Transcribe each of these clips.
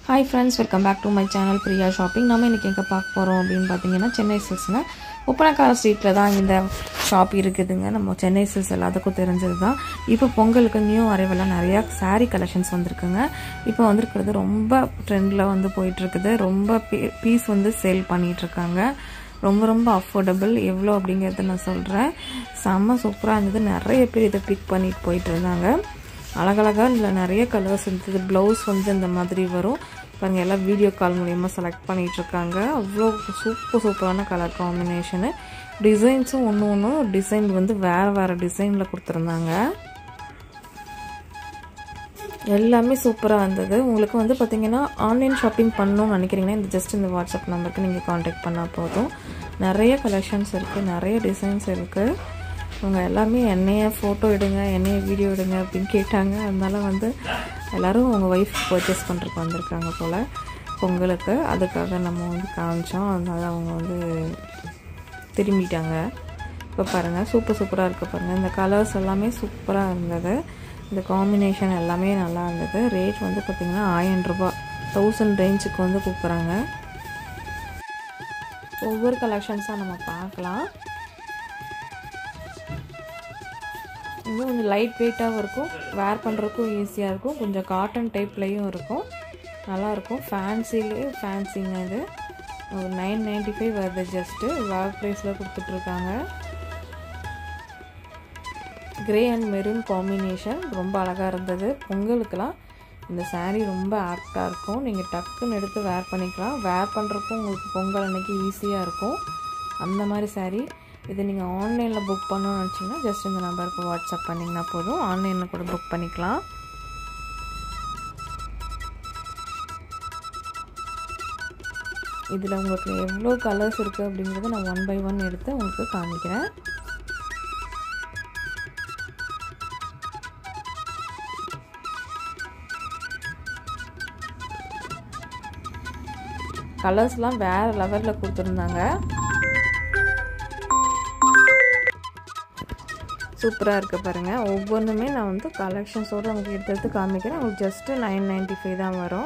hi friends welcome back to my channel Priya shopping நம்ம இன்றைக்கி எங்கே பார்க்க போகிறோம் அப்படின்னு பார்த்தீங்கன்னா சென்னை சில்ஸுங்க உப்பனக்கார ஸ்ட்ரீட்டில் தான் இந்த ஷாப் இருக்குதுங்க நம்ம சென்னை சில்ஸ் எல்லாத்துக்கும் தெரிஞ்சது தான் இப்போ பொங்கலுக்கு நியூ அரைவெல்லாம் நிறையா saree கலெக்ஷன்ஸ் வந்திருக்குங்க இப்போ வந்திருக்கிறது ரொம்ப ட்ரெண்டில் வந்து போயிட்டுருக்குது ரொம்ப பீஸ் வந்து சேல் பண்ணிகிட்ருக்காங்க ரொம்ப ரொம்ப அஃபோர்டபுள் எவ்வளோ அப்படிங்கிறத நான் சொல்கிறேன் செம்ம சூப்பராக இருந்தது நிறைய பேர் இதை பிக் பண்ணிட்டு போயிட்டு இருந்தாங்க அழகழகாக இதில் நிறைய கலர்ஸ் இருந்தது ப்ளவுஸ் வந்து இந்த மாதிரி வரும் பாருங்க எல்லாம் வீடியோ கால் மூலியமாக செலக்ட் பண்ணிட்டு இருக்காங்க அவ்வளோ சூப்பர் சூப்பரான கலர் காம்பினேஷனு டிசைன்ஸும் ஒன்று ஒன்றும் டிசைன் வந்து வேறு வேறு டிசைனில் கொடுத்துருந்தாங்க எல்லாமே சூப்பராக இருந்தது உங்களுக்கு வந்து பார்த்தீங்கன்னா ஆன்லைன் ஷாப்பிங் பண்ணணும்னு நினைக்கிறீங்கன்னா இந்த ஜஸ்ட் இந்த வாட்ஸ்அப் நம்பருக்கு நீங்கள் காண்டாக்ட் பண்ணால் போதும் நிறைய கலெக்ஷன்ஸ் இருக்குது நிறைய டிசைன்ஸ் இருக்குது அவங்க எல்லாமே என்னைய ஃபோட்டோ எடுங்க என்னைய வீடியோ எடுங்க அப்படின்னு கேட்டாங்க அதனால வந்து எல்லோரும் அவங்க ஒய்ஃப் பர்ச்சேஸ் பண்ணுறதுக்கு வந்திருக்காங்க போல் பொங்கலுக்கு அதுக்காக நம்ம வந்து காமிச்சோம் அதனால அவங்க வந்து திரும்பிட்டாங்க இப்போ பாருங்கள் சூப்பர் சூப்பராக இருக்குது பாருங்கள் இந்த கலர்ஸ் எல்லாமே சூப்பராக இருந்தது இந்த காம்பினேஷன் எல்லாமே நல்லா இருந்தது ரேட் வந்து பார்த்திங்கன்னா ஆயிரம் ரூபாய் தௌசண்ட் ரேஞ்சுக்கு வந்து கொடுக்குறாங்க ஒவ்வொரு கலெக்ஷன்ஸாக நம்ம பார்க்கலாம் இன்னும் கொஞ்சம் லைட் வெயிட்டாகவும் இருக்கும் வேர் பண்ணுறதுக்கும் ஈஸியாக இருக்கும் கொஞ்சம் காட்டன் டைப்லேயும் இருக்கும் நல்லாயிருக்கும் ஃபேன்சிலே ஃபேன்சிங்க இது ஒரு நைன் நைன்ட்டி ஃபைவ் வருது ஜஸ்ட்டு வேர் ப்ரைஸில் கொடுத்துட்ருக்காங்க கிரே அண்ட் மெரூன் காம்பினேஷன் ரொம்ப அழகாக இருந்தது பொங்கலுக்கெலாம் இந்த saree ரொம்ப ஆக்டாக இருக்கும் நீங்கள் டக்குன்னு எடுத்து வேர் பண்ணிக்கலாம் வேர் பண்ணுறப்போ உங்களுக்கு பொங்கல் அன்னைக்கு ஈஸியாக இருக்கும் அந்த மாதிரி saree இது நீங்கள் ஆன்லைனில் புக் பண்ணணும்னு நினச்சிங்கன்னா ஜஸ்ட் இந்த நம்பருக்கு வாட்ஸ்அப் பண்ணிங்கன்னா போதும் ஆன்லைனில் கூட புக் பண்ணிக்கலாம் இதில் உங்களுக்கு எவ்வளோ கலர்ஸ் இருக்குது அப்படிங்கிறத நான் ஒன் பை ஒன் எடுத்து உங்களுக்கு காமிக்கிறேன் கலர்ஸ்லாம் வேறு லெவலில் கொடுத்துருந்தாங்க சூப்பராக இருக்க பாருங்கள் ஒவ்வொன்றுமே நான் வந்து கலெக்ஷன்ஸோடு நமக்கு எடுத்து எடுத்து காமிக்கிறேன் உங்களுக்கு ஜஸ்ட்டு நைன் நைன்ட்டி ஃபைவ் தான் வரும்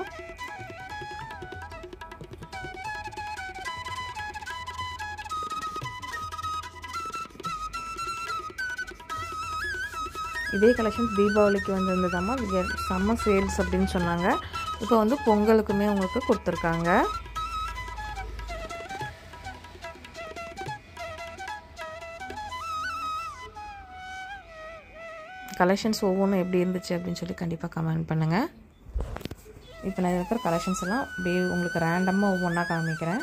இதே கலெக்ஷன்ஸ் தீபாவளிக்கு வந்திருந்ததாம்மா இது செம்ம சேல்ஸ் அப்படின்னு சொன்னாங்க இப்போ வந்து பொங்கலுக்குமே உங்களுக்கு கொடுத்துருக்காங்க கலெக்ஷன்ஸ் ஒவ்வொன்றும் எப்படி இருந்துச்சு அப்படின்னு சொல்லி கண்டிப்பாக கமெண்ட் பண்ணுங்கள் இப்போ நான் இருக்கிற கலெக்ஷன்ஸ் எல்லாம் அப்படியே உங்களுக்கு ரேண்டமாக ஒவ்வொன்றா காமிக்கிறேன்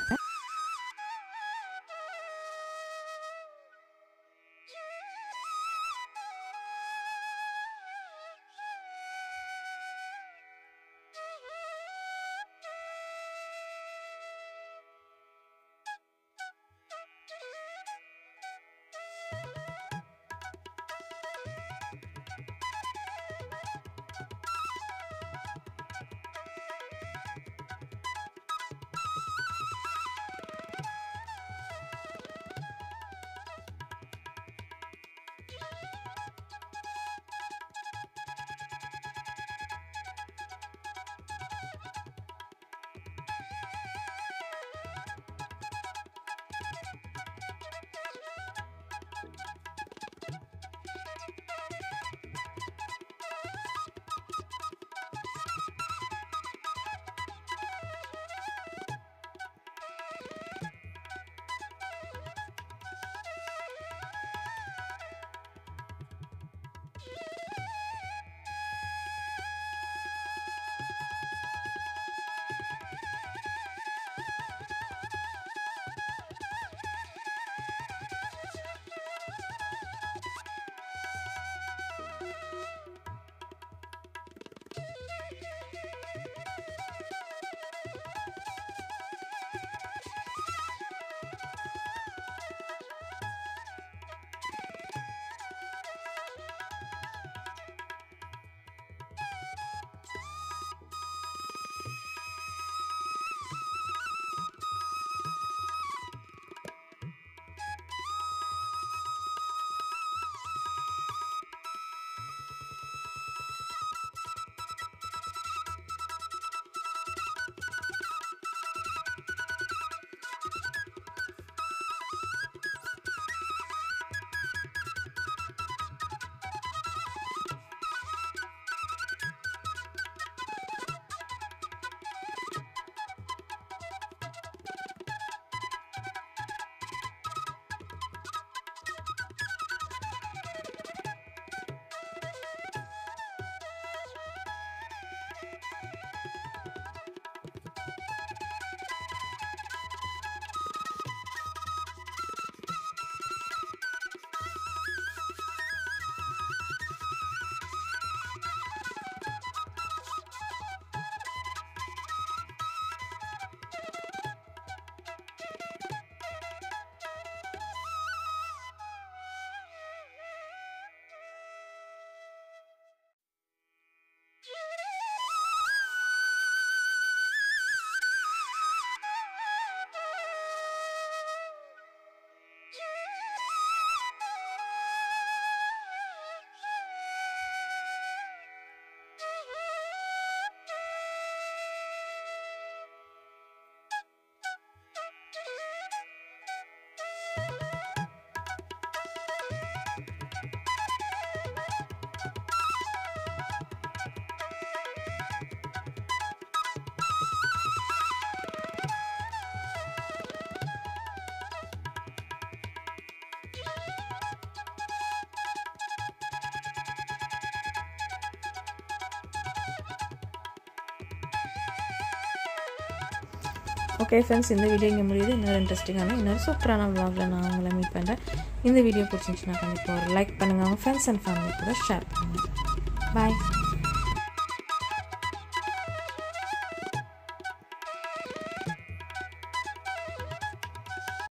ஓகே ஃப்ரெண்ட்ஸ் இந்த வீடியோ இங்கே முடியுது இன்னொரு இன்ட்ரெஸ்டிங்கான இன்னொரு சூப்பரான vlogல நான் உங்களை மீட் பண்ணுறேன் இந்த வீடியோ பிடிச்சிருந்துச்சுன்னா கண்டிப்பாக ஒரு லைக் பண்ணுங்கள் உங்கள் ஃப்ரெண்ட்ஸ் அண்ட் ஃபேமிலி கூட ஷேர் பண்ணுங்கள் பாய்